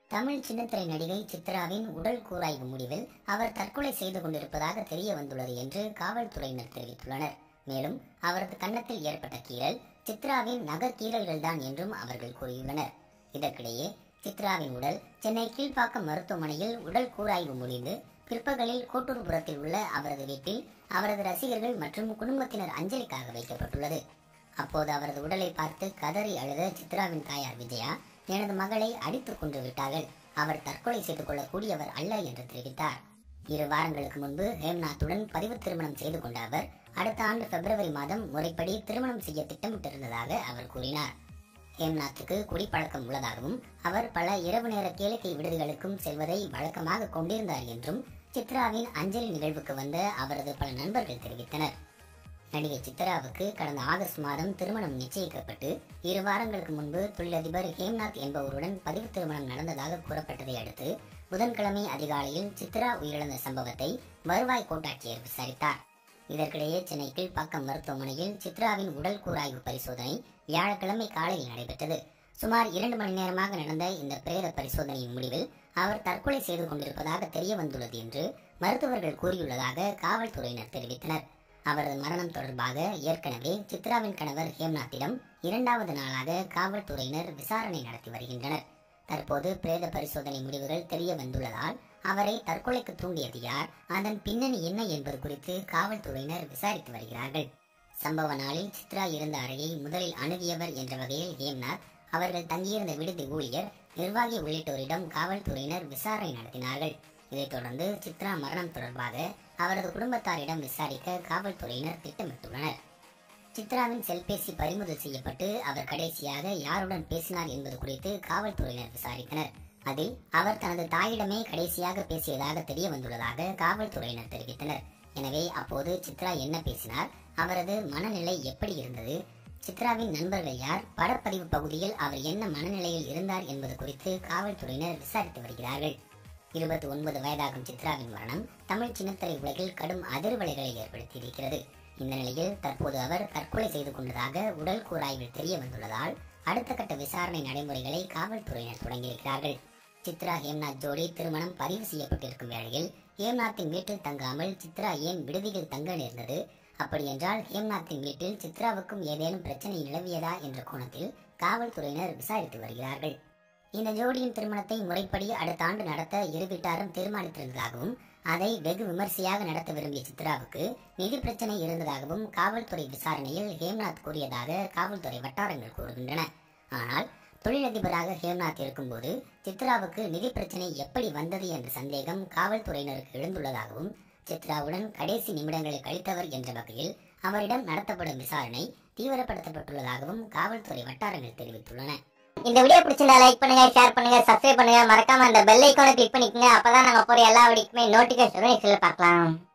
தமிழ் சின்னத்திரை நடிகை சித்ராவின் உடல் கூராய்வு முடிவில் அவர் தற்கொலை செய்து கொண்டிருப்பதாக தெரிய வந்துள்ளது என்று காவல்துறையினர் தெரிவித்துள்ளனர் மேலும் அவரது கன்னத்தில் ஏற்பட்ட கீறல் சித்ராவின் நகக்கீறல்கள் தான் என்றும் அவர்கள் கூறியுள்ளனர் இதற்கிடையே சித்ராவின் உடல் சென்னை கீழ்ப்பாக்கம் மருத்துவமனையில் உடல் கூராய்வு முடிந்து பிற்பகலில் கோட்டூர்புரத்தில் உள்ள அவரது வீட்டில் அவரது ரசிகர்கள் மற்றும் குடும்பத்தினர் அஞ்சலிக்காக வைக்கப்பட்டுள்ளது அப்போது அவரது உடலை பார்த்து கதறி அழுத சித்ராவின் தாயார் விஜயா எனது மகளை அடித்துக் கொன்று விட்டார்கள் அவர் தற்கொலை செய்து கொள்ளக்கூடியவர் அல்ல என்று தெரிவித்தார் இரு வாரங்களுக்கு முன்பு ஹேம்நாத்துடன் பதிவு திருமணம் செய்து கொண்ட அவர் அடுத்த ஆண்டு பிப்ரவரி மாதம் முறைப்படி திருமணம் செய்ய திட்டமிட்டிருந்ததாக அவர் கூறினார் ஹேம்நாத்துக்கு குடிப்பழக்கம் உள்ளதாகவும் அவர் பல இரவு நேர கேளிக்கை விடுதிகளுக்கும் செல்வதை வழக்கமாக கொண்டிருந்தார் என்றும் சித்ராவின் அஞ்சலி நிகழ்வுக்கு வந்த அவரது பல நண்பர்கள் தெரிவித்தனர் நடிகை சித்ராவுக்கு கடந்த ஆகஸ்ட் மாதம் திருமணம் நிச்சயிக்கப்பட்டு இரு வாரங்களுக்கு முன்பு தொழிலதிபர் ஹேம்நாத் என்பவருடன் பதிவு திருமணம் நடந்ததாக கூறப்பட்டதை அடுத்து புதன்கிழமை அதிகாலையில் சித்ரா உயிரிழந்த சம்பவத்தை வருவாய் கோட்டாட்சியர் விசாரித்தார் இதற்கிடையே சென்னை கீழ்ப்பாக்கம் மருத்துவமனையில் சித்ராவின் உடல் கூராய்வு பரிசோதனை வியாழக்கிழமை காலையில் நடைபெற்றது சுமார் இரண்டு மணி நேரமாக நடந்த இந்த பிரேத பரிசோதனையின் முடிவில் அவர் தற்கொலை செய்து கொண்டிருப்பதாக தெரிய வந்துள்ளது என்று மருத்துவர்கள் கூறியுள்ளதாக காவல்துறையினர் தெரிவித்தனர் அவரது மரணம் தொடர்பாக ஏற்கனவே சித்ராவின் கணவர் ஹேம்நாத்திடம் இரண்டாவது நாளாக காவல்துறையினர் விசாரணை நடத்தி வருகின்றனர் தற்போது பிரேத பரிசோதனை முடிவுகள் தெரிய வந்துள்ளதால் அவரை தற்கொலைக்கு தூண்டியது யார் அதன் பின்னணி என்ன என்பது குறித்து காவல்துறையினர் விசாரித்து வருகிறார்கள் சம்பவ நாளில் சித்ரா இருந்த அறையை முதலில் அணுகியவர் என்ற வகையில் ஹேம்நாத் அவர்கள் தங்கியிருந்த விடுதி ஊழியர் நிர்வாகி உள்ளிட்டோரிடம் காவல்துறையினர் விசாரணை நடத்தினார்கள் இதைத் தொடர்ந்து சித்ரா மரணம் தொடர்பாக அவரது குடும்பத்தாரிடம் விசாரிக்க காவல்துறையினர் திட்டமிட்டுள்ளனர் சித்ராவின் செல்பேசி பறிமுதல் செய்யப்பட்டு அவர் கடைசியாக யாருடன் பேசினார் என்பது குறித்து காவல்துறையினர் விசாரித்தனர் அதில் அவர் தனது தாயிடமே கடைசியாக பேசியதாக தெரிய வந்துள்ளதாக காவல்துறையினர் தெரிவித்தனர் எனவே அப்போது சித்ரா என்ன பேசினார் அவரது மனநிலை எப்படி இருந்தது சித்ராவின் நண்பர்கள் யார் படப்பதிவு பகுதியில் அவர் என்ன மனநிலையில் இருந்தார் என்பது குறித்து காவல்துறையினர் விசாரித்து வருகிறார்கள் இருபத்தி ஒன்பது வயதாகும் சித்ராவின் மரணம் தமிழ் சின்னத்திரை உலகில் கடும் அதிர்வலைகளை ஏற்படுத்தியிருக்கிறது இந்த நிலையில் தற்போது அவர் தற்கொலை செய்து கொண்டதாக உடல் கூராய்வில் தெரிய வந்துள்ளதால் அடுத்த கட்ட விசாரணை நடைமுறைகளை காவல்துறையினர் தொடங்கியிருக்கிறார்கள் சித்ரா ஹேம்நாத் ஜோடி திருமணம் பதிவு செய்யப்பட்டிருக்கும் வேளையில் ஹேம்நாத்தின் வீட்டில் தங்காமல் சித்ரா ஏன் விடுதியில் தங்க நேர்ந்தது அப்படியென்றால் ஹேம்நாத்தின் வீட்டில் சித்ராவுக்கும் ஏதேனும் பிரச்சனை நிலவியதா என்ற கோணத்தில் காவல்துறையினர் விசாரித்து வருகிறார்கள் இந்த ஜோடியின் திருமணத்தை முறைப்படி அடுத்த ஆண்டு நடத்த இரு வீட்டாரும் தீர்மானித்திருந்ததாகவும் அதை வெகு விமர்சையாக நடத்த விரும்பிய சித்ராவுக்கு நிதி பிரச்சனை இருந்ததாகவும் காவல்துறை விசாரணையில் ஹேம்நாத் கூறியதாக காவல்துறை வட்டாரங்கள் கூறுகின்றன ஆனால் தொழிலதிபராக ஹேம்நாத் இருக்கும்போது சித்ராவுக்கு நிதி பிரச்சனை எப்படி வந்தது என்ற சந்தேகம் காவல்துறையினருக்கு எழுந்துள்ளதாகவும் சித்ராவுடன் கடைசி நிமிடங்களை கழித்தவர் என்ற வகையில் அவரிடம் நடத்தப்படும் விசாரணை தீவிரப்படுத்தப்பட்டுள்ளதாகவும் காவல்துறை வட்டாரங்கள் தெரிவித்துள்ளன இந்த வீடியோ பிடிச்சிருந்தா லைக் பண்ணுங்க ஷேர் பண்ணுங்க சப்ஸ்கிரைப் பண்ணுங்க மறக்காம அந்த பெல் ஐக்கானை கிளிக் பண்ணிக்கோங்க அப்பதான் நாங்க போற எல்லா வீடியோக்குமே நோட்டிபிகேஷன் பார்க்கலாம்